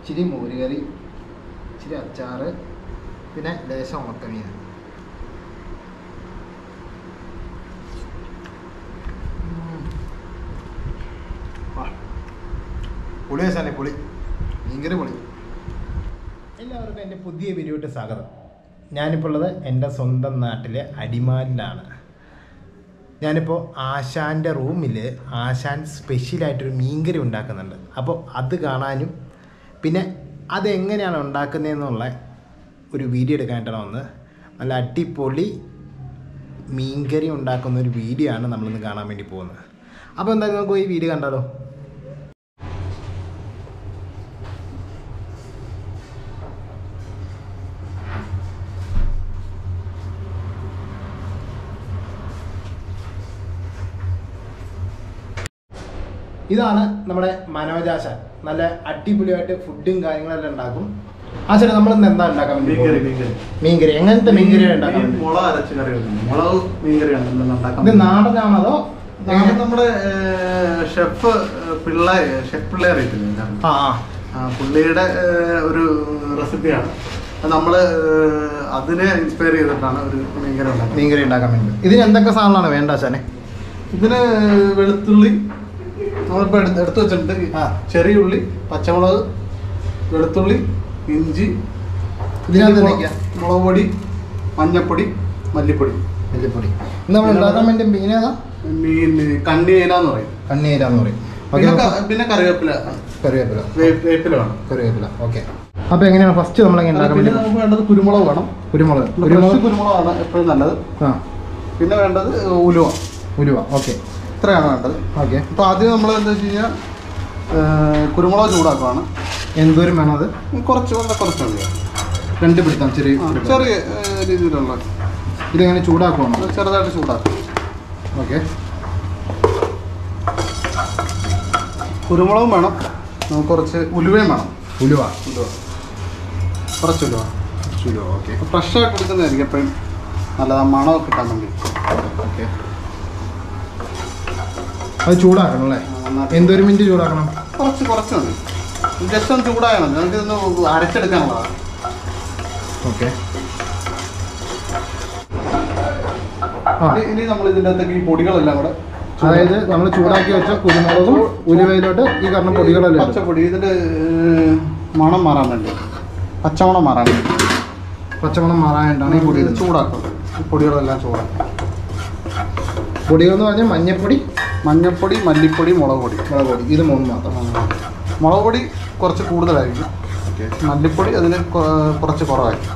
ഇച്ചിരി മോരുകറി ഇച്ചിരി അച്ചാറ് പിന്നെ ലേശം ഉണക്കമീൻ ഉം. ആ. പൊളി വെച്ചാലേ പൊളി ഭയങ്കര പൊളി എല്ലാവർക്കും എൻ്റെ പുതിയ വീഡിയോട്ട് സ്വാഗതം ഞാനിപ്പോൾ ഉള്ളത് എൻ്റെ സ്വന്തം നാട്ടിലെ അടിമാലിലാണ് ഞാനിപ്പോൾ ആശാൻ്റെ റൂമിൽ ആശാൻ സ്പെഷ്യലായിട്ടൊരു മീൻകറി ഉണ്ടാക്കുന്നുണ്ട് അപ്പോൾ അത് കാണാനും പിന്നെ അതെങ്ങനെയാണ് ഉണ്ടാക്കുന്നതെന്നുള്ള ഒരു വീഡിയോ എടുക്കാനായിട്ടാണ് വന്നത് നല്ല അടിപൊളി മീൻകറി ഉണ്ടാക്കുന്ന ഒരു വീഡിയോ ആണ് നമ്മളിന്ന് കാണാൻ വേണ്ടി പോകുന്നത് അപ്പോൾ എന്തായാലും നമുക്ക് ഈ വീഡിയോ കണ്ടാലോ ഇതാണ് നമ്മുടെ മനോജാശാൻ നല്ല അടിപൊളിയായിട്ട് ഫുഡും കാര്യങ്ങളെല്ലാം ഉണ്ടാക്കും ആശാൻ നമ്മൾ ഇന്ന് എന്താ ഉണ്ടാക്കാൻ വേണ്ടി മീൻകറി പോകുന്നത്? മീൻകറി മീൻകറി എങ്ങനത്തെ മീൻകറി ഉണ്ടാക്കാൻ മീൻ വേണ്ടി? മുളക് അരച്ച് കറി വെക്കുന്നു മുളക് മീൻകറിയാണ് ഇന്ന് ഉണ്ടാക്കാൻ ഇത് നാടനാണോ അതോ നാളെ നമ്മുടെ ഏഹ്, ഷെഫ് ഏഹ്, പിള്ളേ ഷെഫ് പിള്ളേ അറിയത്തില്ല ആ ആ ആ, പുള്ളിയുടെ ഏഹ്, ഒരു റെസിപ്പിയാണ് അത് നമ്മള് ഏഹ്, അതിനെ ഇൻസ്പയർ ചെയ്തിട്ടാണ് ഒരു മീൻകറി ഉണ്ടാക്കുന്നത് മീൻകറി ഉണ്ടാക്കാൻ വേണ്ടി ഇതിന് എന്തൊക്കെ സാധനങ്ങളാണ് വേണ്ട ആശാനെ ഇതിന് വെളുത്തുള്ളി നമ്മളിപ്പോ എടുത്ത് എടുത്ത് വെച്ചിട്ടുണ്ട് ആ. ചെറിയ ഉള്ളി പച്ചമുളക് വെളുത്തുള്ളി ഇഞ്ചി ഇതിനകത്ത് മുളക് എന്തൊക്കെയാ? മുളക് പൊടി മഞ്ഞപ്പൊടി മല്ലിപ്പൊടി മല്ലിപ്പൊടി ഇത് നമ്മൾ ഉണ്ടാക്കാൻ വേണ്ടി മീനേതാ മീൻ കണ്ണിയേന എന്ന് പറയും കണ്ണീരാന്ന് പറയും ഓക്കെ പിന്നെ ക- പിന്നെ കറിവേപ്പില കറിവേപ്പില വേ- വേപ്പില വേണം കറിവേപ്പില ഓക്കെ അപ്പോൾ എങ്ങനെയാണ് ഫസ്റ്റ് നമ്മൾ എങ്ങനെ ഉണ്ടാക്കാൻ പിന്നെ വേണ്ടി നമുക്ക് വേണ്ടത് കുരുമുളക് വേണം കുരുമുളക് ഫ്രഷ് കുരുമുളക് കുരുമുളകാണ് എപ്പോഴും നല്ലത് ആ പിന്നെ വേണ്ടത് ഉലുവ ഉലുവ ഓക്കെ ഇത്രയാണ് വേണ്ടത് ഓക്കെ അപ്പോൾ ആദ്യം നമ്മൾ എന്താ വെച്ച് കഴിഞ്ഞാൽ ഏഹ്, കുരുമുളക് ചൂടാക്കുവാണ് എന്തോരം വേണം അത് കുറച്ച് വളരെ കുറച്ച് മതി രണ്ട് പിടുത്തം ചെറിയ ആ, പിടുത്തം. ചെറിയ ഏഹ്, രീതിയിലുള്ള ഇതെങ്ങനെ ചൂടാക്കുവാണോ അത് ചെറുതായിട്ട് ചൂടാക്കും ഓക്കെ കുരുമുളകും വേണം നമുക്ക് കുറച്ച് ഉലുവയും വേണം ഉലുവ ഉലുവ കുറച്ച് ഉലുവ ഉലുവ ഓക്കെ ഫ്രഷ് ആയിട്ട് എടുക്കുന്നതായിരിക്കും എപ്പോഴും നല്ലത് ആ മണമൊക്കെ കിട്ടാൻ വേണ്ടി ഓക്കെ അത് ചൂടാക്കണം അല്ലേ ആ, നന്നായിട്ട് എന്തോരം മിനിറ്റ് ചൂടാക്കണം കുറച്ച് കുറച്ച് മതി ജസ്റ്റ് ഒന്ന് ചൂടായാൽ മതി നമുക്ക് ഇതൊന്ന് അരച്ചെടുക്കാനുള്ളതാണ് ഓക്കെ ആ ഇനി- ഇനി നമ്മൾ ഇതിൻ്റെ അകത്തേക്ക് ഈ പൊടികളെല്ലാം കൂടെ അതായത് നമ്മൾ ചൂടാക്കി വെച്ച കുരുമുളകും ഉലുവയിലോട്ട് ഈ പറഞ്ഞ പൊടികളെല്ലാം ഇടും. പച്ചപ്പൊടി ഇതിൻ്റെ ഏഹ്, മണം മാറാൻ വേണ്ടി പച്ചമണം മാറാൻ വേണ്ടി പച്ചമണം മാറാനായിട്ടാണ് ഈ പൊടി ഇത് ഇടുന്നത്. ചൂടാക്കും ഈ പൊടികളെല്ലാം ചൂടാക്കും പൊടികൾ എന്ന് പറഞ്ഞാൽ മഞ്ഞപ്പൊടി മഞ്ഞപ്പൊടി മല്ലിപ്പൊടി മുളക് പൊടി മുളക് പൊടി ഇത് മൂന്ന് മാത്രം ആ. മുളക് പൊടി കുറച്ച് കൂടുതലായിരിക്കും ഓക്കെ മല്ലിപ്പൊടി അതിന് കൊ- കുറച്ച് കുറവായിരിക്കും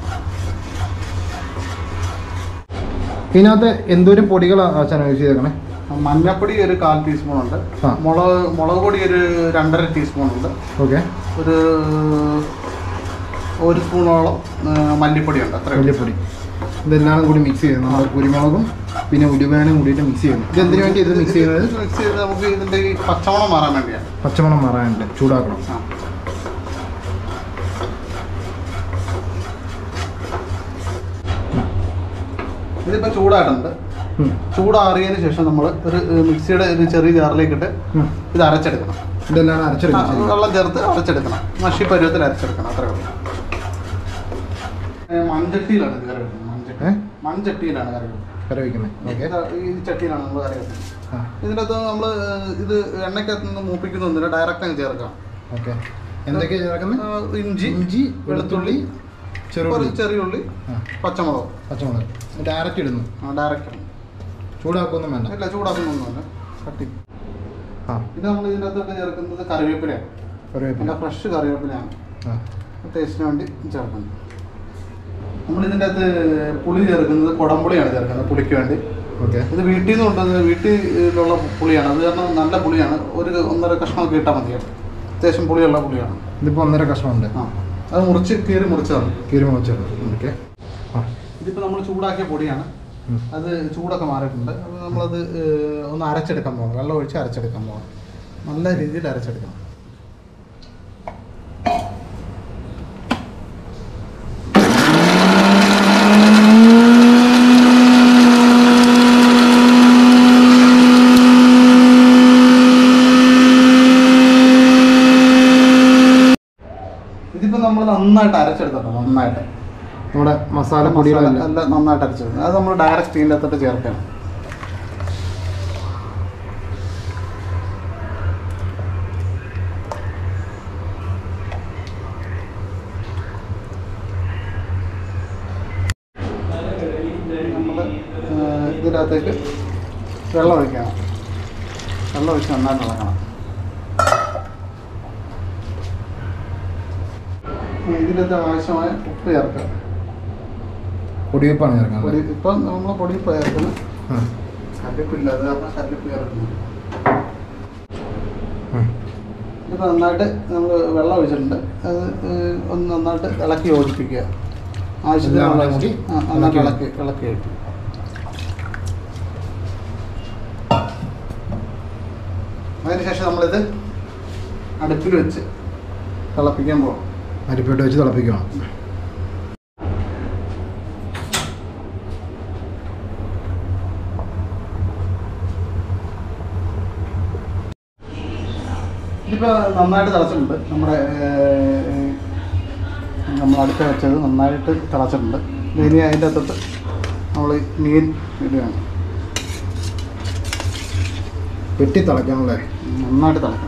ഇതിനകത്ത് എന്തോരം പൊടികളാണ് ആശാന യൂസ് ചെയ്തേക്കണേ മഞ്ഞപ്പൊടി ഒരു കാൽ ടീസ്പൂൺ ഉണ്ട് ആ. മുളക് മുളക് പൊടി ഒരു രണ്ടര ടീസ്പൂൺ ഉണ്ട് ഓക്കെ ഒരു ഒരു സ്പൂണോളം ആ, മല്ലിപ്പൊടി ഉണ്ട് അത്രയും മല്ലിപ്പൊടി ഇതെല്ലാം കൂടി മിക്സ് ചെയ്യുന്നു നമ്മൾ കുരുമുളകും പിന്നെ ഉലുവേനും കൂടിയിട്ട് മിക്സ് ചെയ്യുന്നു ഇത് എന്തിനു വേണ്ടി ഇത് മിക്സ് ചെയ്യുന്നത് മിക്സ് ചെയ്ത് നമുക്ക് ഇതിൻ്റെ ഈ പച്ചമണം മാറാൻ വേണ്ടിയാണ് പച്ചമണം മാറാനുണ്ട് ചൂടാക്കണം ആ. ഇതിപ്പോൾ ചൂടായിട്ടുണ്ട് ഉം. ചൂടാറിയതിന് ശേഷം നമ്മൾ ഒരു ഏ, മിക്സിയുടെ ഒരു ചെറിയ ജാറിലേക്ക് ഇട്ട് ഉം. ഇത് അരച്ചെടുക്കണം ഇതെല്ലാം ആ, അരച്ചെടുക്കും വെള്ളം ചേർത്ത് അരച്ചെടുക്കണം മഷി പരുവത്തിൽ അരച്ചെടുക്കണം അത്രേ ഉള്ളൂ ഏ, മൺചട്ടിയിലാണ് ഇത് കറി വെക്കുന്നത് മൺചട്ടി ഏ? മൺചട്ടിയിലാണ് കറി വെക്കുന്നത് കറി വയ്ക്കുന്നത് ഓക്കെ ഇത് ഈ ചട്ടിയിലാണ് നമ്മൾ കറി വെക്കുന്നത് ആ ഇതിൻ്റെ അകത്ത് നമ്മൾ ഇത് എണ്ണയ്ക്കകത്ത് നിന്ന് മൂപ്പിക്കുന്നൊന്നുമില്ല ഡയറക്റ്റ് അങ്ങ് ചേർക്കാം ഓക്കെ എന്തൊക്കെയാണ് ചേർക്കുന്നത് ആ, ഇഞ്ചി ഇഞ്ചി വെളുത്തുള്ളി ചെറുള്ളി കുറച്ച് ചെറിയ ഉള്ളി ആ പച്ചമുളക് പച്ചമുളക് ഡയറക്റ്റ് ഇടുന്നു ഡയറക്റ്റ് ചൂടാക്കൊന്നും വേണ്ട ഇല്ല ചൂടാക്കുന്നൊന്നുമില്ല കട്ടി ആ ഇത് നമ്മൾ ഇതിൻ്റെ അകത്തോട്ട് ചേർക്കുന്നത് കറിവേപ്പിലയാണ് കറിവേപ്പില നല്ല ഫ്രഷ് കറിവേപ്പിലയാണ് ആ ടേസ്റ്റിന് വേണ്ടി ചേർക്കുന്നത് നമ്മൾ ഇതിൻ്റെ അകത്ത് പുളി ചേർക്കുന്നത് കുടംപുളിയാണ് ചേർക്കുന്നത് പുളിക്ക് വേണ്ടി ഓക്കെ ഇത് വീട്ടിൽ നിന്ന് കൊണ്ടുവന്ന് വീട്ടിലുള്ള പുളിയാണ് അത് കാരണം നല്ല പുളിയാണ് ഒരു ഒന്നര കഷ്ണമൊക്കെ ഇട്ടാൽ മതിയാവും അത്യാവശ്യം പുളിയുള്ള പുളിയാണ് ഇതിപ്പോൾ ഒന്നര കഷ്ണമുണ്ട് ആ അത് മുറിച്ച് കീറി മുറിച്ചതാണ് കീരി മുളച്ചത് ഓക്കെ ആ ഇതിപ്പോൾ നമ്മൾ ചൂടാക്കിയ പൊടിയാണ് ഉം. അത് ചൂടൊക്കെ മാറിയിട്ടുണ്ട് അപ്പോൾ നമ്മളത് ഏഹ്, ഒന്ന് അരച്ചെടുക്കാൻ പോകണം വെള്ളം ഒഴിച്ച് അരച്ചെടുക്കാൻ പോകണം നല്ല രീതിയിൽ അരച്ചെടുക്കണം നമ്മൾ നന്നായിട്ട് അരച്ചെടുത്തിട്ടുണ്ട് നന്നായിട്ട് നമ്മുടെ മസാല മസാല പൊടികളെല്ലാം എല്ലാം നന്നായിട്ട് അരച്ചെടുക്കും അത് നമ്മൾ ഡയറക്റ്റ് ഇതിൻ്റെ അകത്തോട്ട് ചേർക്കണം നമ്മൾ ഇതിൻ്റെ അകത്തേക്ക് വെള്ളം ഒഴിക്കണം വെള്ളം ഒഴിച്ച് നന്നായിട്ട് ഇളക്കണം ഇതിനകത്ത് ആവശ്യമായ ഉപ്പ് ചേർക്കുക പൊടിവെപ്പാണ് ചേർക്കുന്നത് പൊടി ഇപ്പം നമ്മൾ പൊടി ചേർക്കുന്നത് ആ. കല്ലിപ്പില്ല അത് കാരണം കല്ലിപ്പ് ചേർക്കുന്നു ഉം. ഇപ്പം നന്നായിട്ട് നമ്മൾ വെള്ളം ഒഴിച്ചിട്ടുണ്ട് അത് ഏഹ്, ഒന്ന് നന്നായിട്ട് ഇളക്കി യോജിപ്പിക്കുക ആവശ്യത്തിന് എല്ലാം വെള്ളം ഇളക്കി ഒഴിച്ച് ആ, നന്നായിട്ട് ഇളക്കി ഇളക്കി ഇളക്കി യോജിപ്പിക്കുക അതിനുശേഷം നമ്മളിത് അടുപ്പിൽ വെച്ച് തിളപ്പിക്കാൻ പോകാം അരിപ്പിട്ട് വെച്ച് തിളപ്പിക്കണം ഇതിപ്പോൾ നന്നായിട്ട് തിളച്ചിട്ടുണ്ട് നമ്മുടെ ഏഹ്, നമ്മൾ അടുപ്പ് വെച്ചത് നന്നായിട്ട് തിളച്ചിട്ടുണ്ട് ഇനി അതിൻ്റെ അകത്തോട്ട് നമ്മൾ മീൻ ഇടുകയാണ് വെട്ടി തിളയ്ക്കണല്ലേ നന്നായിട്ട് തിളക്കണം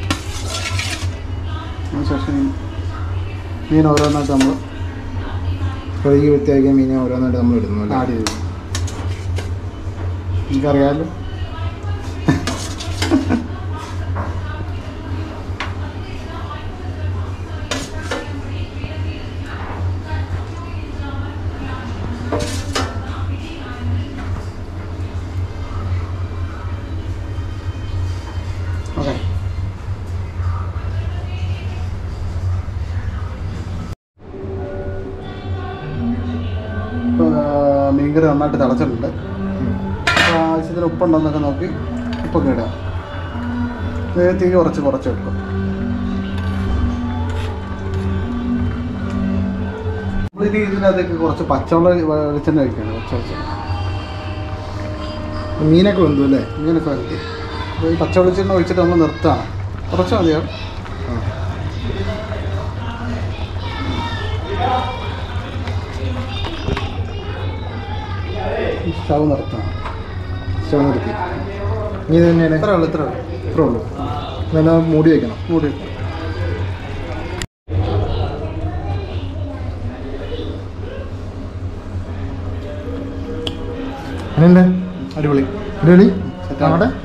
അതിനുശേഷം ഈ മീൻ ഓരോന്നായിട്ട് നമ്മൾ കഴുകി വൃത്തിയാക്കിയ മീനെ ഓരോന്നായിട്ട് നമ്മൾ ഇടുന്നു അല്ലേ ആഡ് ചെയ്തു എനിക്കറിയാമല്ലോ ഓക്കെ ഇപ്പോൾ മീൻകറി നന്നായിട്ട് തിളച്ചിട്ടുണ്ട് അപ്പോൾ ആവശ്യത്തിന് ഉപ്പുണ്ടെന്നൊക്കെ നോക്കി ഉപ്പൊക്കെ ഇടുക ഇത് തീ കുറച്ച് കുറച്ച് വെക്കും നമ്മളിനി ഇതിനകത്തേക്ക് കുറച്ച് പച്ചവെള്ളം വെളിച്ചെണ്ണ ഒഴിക്കുകയാണ് കുറച്ച് വെളിച്ചെണ്ണ മീനൊക്കെ വെന്തു അല്ലേ ഇങ്ങനെയൊക്കെ വരട്ടി അപ്പോൾ ഈ പച്ച വെളിച്ചെണ്ണ ഒഴിച്ചിട്ട് നമ്മൾ നിർത്തുകയാണ് കുറച്ച് മതിയോ ആ. സ്റ്റവ് നിർത്തണം സ്റ്റവ് നിർത്തി ഇനി ഇത് തന്നെയാണ് ഇത്രേ ഉള്ളൂ ഇത്രേ ഉള്ളൂ ഇത്രേ ഉള്ളൂ ഇതെല്ലാം മൂടി വെക്കണം മൂടി വെക്കും. അങ്ങനെ അടിപൊളി റെഡി Set ആണ്. അവിടെ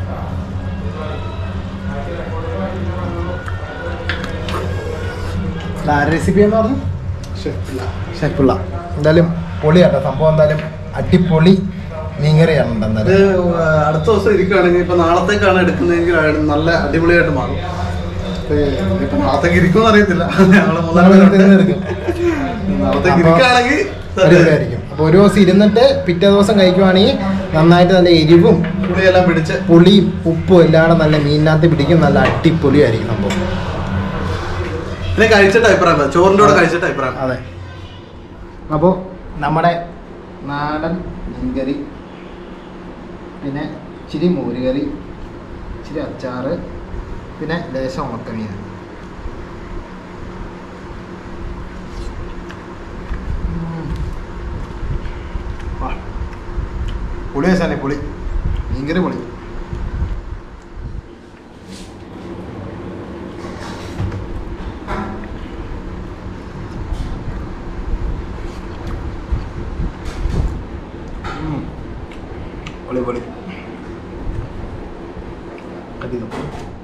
റെസിപ്പി എന്ന് പറഞ്ഞു ഷെഫില്ല ഷെഫുള്ള എന്തായാലും പൊളിയാട്ടോ സംഭവം എന്തായാലും അടിപൊളി മീൻകറിയാണ് ഇത് എന്തായാലും അടുത്ത ദിവസം ഇരിക്കുകയാണെങ്കിൽ ഇപ്പൊ നാളത്തേക്കാണ് എടുക്കുന്നതെങ്കിൽ അത് നല്ല അടിപൊളിയായിട്ട് മാറും ഇപ്പൊ ഇപ്പൊ നാളത്തേക്ക് ഇരിക്കുമെന്ന് അറിയത്തില്ല ഞങ്ങള് മൂന്നാല് നമ്മള് പേരുണ്ട്. തിന്നെടുക്കും. നാളത്തേക്ക് അപ്പൊ ഇരിക്കുകയാണെങ്കിൽ അടിപൊളിയായിരിക്കും അപ്പോൾ ഒരു ദിവസം ഇരുന്നിട്ട് പിറ്റേ ദിവസം കഴിക്കുവാണെങ്കിൽ നന്നായിട്ട് നല്ല എരിവും പുളിയെല്ലാം പിടിച്ച് പുളിയും ഉപ്പും എല്ലാം കൂടെ നല്ല മീനിനകത്ത് പിടിക്കും നല്ല അടിപൊളിയായിരിക്കും സംഭവം പിന്നെ കഴിച്ചിട്ട് അഭിപ്രായം പറ. ചോറിന്റെ കൂടെ കഴിച്ചിട്ട് അഭിപ്രായം പറ. അതെ അപ്പോൾ നമ്മുടെ നാടൻ മീൻകറി പിന്നെ ഇച്ചിരി മോരുകറി ഇച്ചിരി അച്ചാറ് പിന്നെ ലേശം ഉണക്കമീൻ പൊളി വെച്ചാലേ പൊളി മീൻകറി പൊളി പൊളി പൊളി അധികം